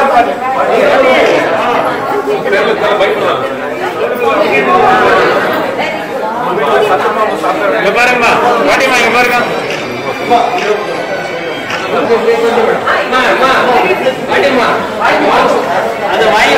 இங்க பாருங்கம்மா பாட்டிமா இங்க பாருங்க அது வாங்கி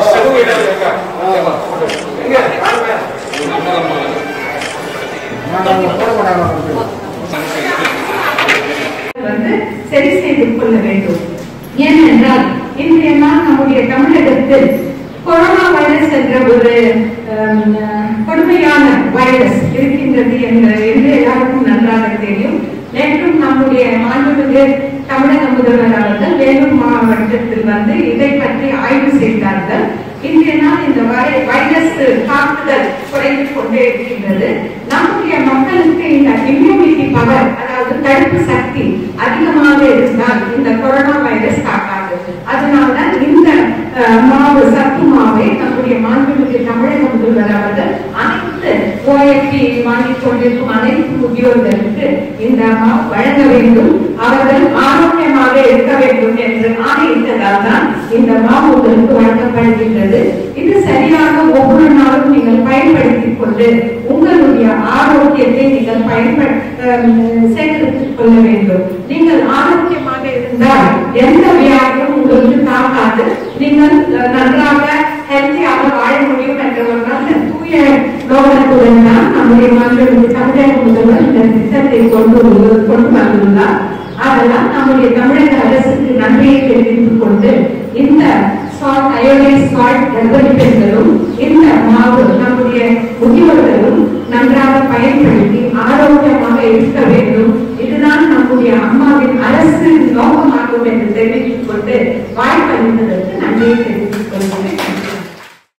வந்து சரி செய்து கொள்ள வேண்டும் ஏனென்றால் இன்றைய நாள் நம்முடைய தமிழகத்தில் கொரோனா வைரஸ் என்ற ஒரு ஹம், கொடுமையான வைரஸ் இருக்கின்றது என்ற என்று எல்லாருக்கும் நன்றாக தெரியும் நேற்றும் நம்முடைய மாண்புமிகு தமிழக முதல்வர் அவர்கள் வேலூர் மாவட்டத்தில் வந்து இதை பற்றி ஆய்வு செய்தார்கள் இன்றைய நாள் இந்த வை- வைரஸ் தாக்குதல் குறைந்து கொண்டே இருக்கின்றது நம்முடைய மக்களுக்கு இந்த இம்யூனிட்டி பவர் அதாவது தடுப்பு சக்தி அதிகமாக இருந்தால் இந்த கொரோனா வைரஸ் தாக்காது அதனால்தான் இந்த அஹ், மாவு சத்து மாவை நம்முடைய மாண்புமிகு தமிழக முதல்வர் அவர்கள் அனைத்து ஓஎப்பி வாங்கிக் கொண்டிருக்கும் அனைத்து முதியோர்களுக்கு இந்த மாவு வழங்க வேண்டும் அவர்கள் ஆரோக்கியமாக இருக்க வேண்டும் என்று ஆணையிட்டதால் தான் இந்த மாவு உங்களுக்கு வழங்கப்படுகின்றது இது சரியாக ஒவ்வொரு நாளும் நீங்கள் பயன்படுத்திக் கொண்டு உங்களுடைய ஆரோக்கியத்தை நீங்கள் பயன்பட அஹ், சேகரித்துக் கொள்ள வேண்டும் நீங்கள் ஆரோக்கியமாக இருந்தால் எந்த வியாதியும் உங்களுக்கு தாக்காது நீங்கள் அஹ், நன்றாக ஹெல்த்தியாக வாழ முடியும் என்ற ஒரு நல்ல தூய நோக்கத்துடன் தான் நம்முடைய மாநில தமிழக முதல்வர் இந்த திட்டத்தை கொண்டு வந்து- கொண்டு வந்துள்ளார் அதெல்லாம் நம்முடைய தமிழக அரசுக்கு நன்றியை தெரிவித்துக் கொண்டு இந்த சால்ட் அயோடைஸ் சால்ட் கர்ப்பிணி பெண்களும் இந்த மாவு நம்முடைய முதியோர்களும் நன்றாக பயன்படுத்தி ஆரோக்கியமாக இருக்க வேண்டும் இதுதான் நம்முடைய அம்மாவின் அரசு நோக்கமாகும் என்று தெரிவித்துக் கொண்டு வாய்ப்பளித்ததற்கு நன்றியை தெரிவித்துக்